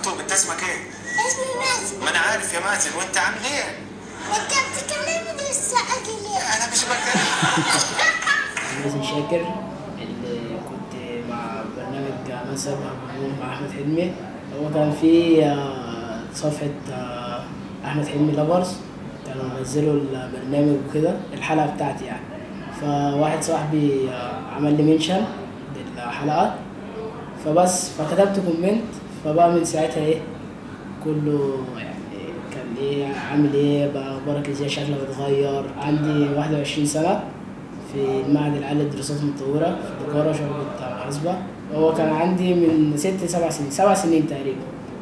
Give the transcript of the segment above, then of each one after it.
مكتوب انت اسمك ايه؟ اسمي مازن ما انا عارف يا مازن وانت عامل ايه؟ انت بتكلمني لسه اجي ليه؟ انا مش بكلم مازن شاكر اللي كنت مع برنامج مثلا مع احمد حلمي هو كان في آه، صفحه آه، احمد حلمي لافرز كانوا نزلوا البرنامج وكده الحلقه بتاعتي يعني فواحد صاحبي آه، عمل لي منشن للحلقه فبس فكتبت كومنت فبقى من ساعتها ايه كله يعني كان ايه عامل ايه بقى اخبارك ازاي شكلك اتغير عندي 21 سنه في المعهد العالي للدراسات المتطوره في تجاره شعبة محاسبه هو كان عندي من ست سبع سنين سبع سنين تقريبا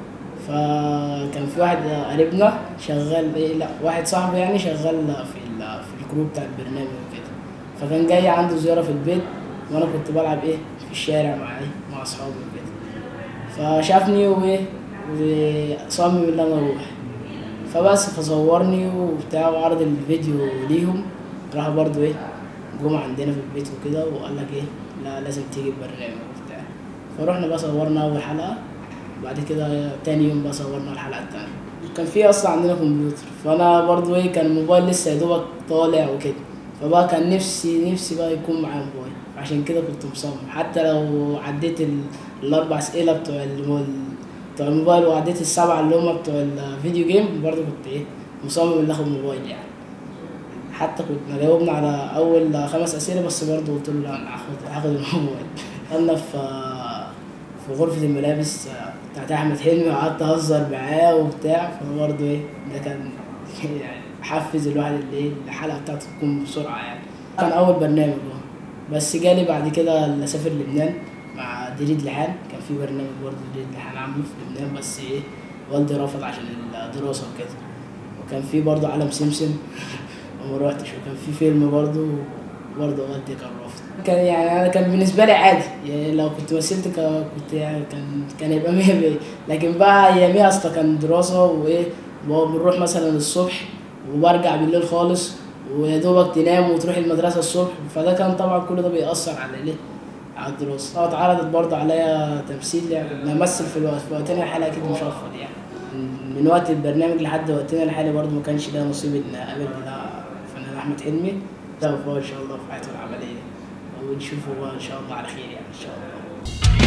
فكان في واحد قريبنا شغال ايه لا واحد صاحبي يعني شغال في ال- في الكرو بتاع البرنامج وكده فكان جاي عنده زياره في البيت وانا كنت بلعب ايه في الشارع مع ايه مع اصحابي وكده فشافني وايه وصمم ان انا اروح فبس فصورني وبتاع وعرض الفيديو ليهم راحوا برضو ايه جم عندنا في البيت وكده وقال لك ايه لا لازم تيجي البرنامج وبتاع فروحنا بقى صورنا اول حلقه بعد كده تاني يوم بقى صورنا الحلقه التانية كان في اصلا عندنا كمبيوتر فانا برضو ايه كان الموبايل لسه يا دوبك طالع وكده فبقى كان نفسي نفسي بقى يكون معايا موبايل عشان كده كنت مصمم حتى لو عديت ال- الاربع اسئله بتوع الموبايل بتوع الموبايل وعديت السبعه اللي هم بتوع الفيديو جيم برضو كنت ايه مصمم ان اخد موبايل يعني حتى كنت جاوبنا على اول خمس اسئله بس برضه قلت له لا انا هاخد هاخد الموبايل انا في في غرفه الملابس بتاعت احمد حلمي وقعدت اهزر معاه وبتاع فبرضه ايه ده كان يعني حفز الواحد اللي ايه الحلقه بتاعته تكون بسرعه يعني كان اول برنامج اه بس جالي بعد كده اللي اسافر لبنان مع دريد لحان كان في برنامج برضه دريد لحان عامله في لبنان بس ايه والدي رفض عشان الدراسه وكده وكان في برضه عالم سمسم وما روحتش وكان في فيلم برضه برضه والدي كان رافض كان يعني انا كان بالنسبه لي عادي يعني لو كنت مثلت ك- كنت يعني كان كان يبقى 100 لكن بقى اياميها اصلا كان دراسه وايه بنروح مثلا الصبح وبرجع بالليل خالص ويا دوبك تنام وتروح المدرسه الصبح فده كان طبعا كل ده بيأثر على ليه على الدراسه اه اتعرضت برضه عليا تمثيل يعني كنت بمثل في الوقت في وقتنا الحالي اكيد مش هرفض يعني من وقت البرنامج لحد وقتنا الحالي برضه ما كانش ده نصيب ان اقابل الفنان احمد حلمي ده ان شاء الله في حياته العمليه ونشوفه بقى ان شاء الله على خير يعني ان شاء الله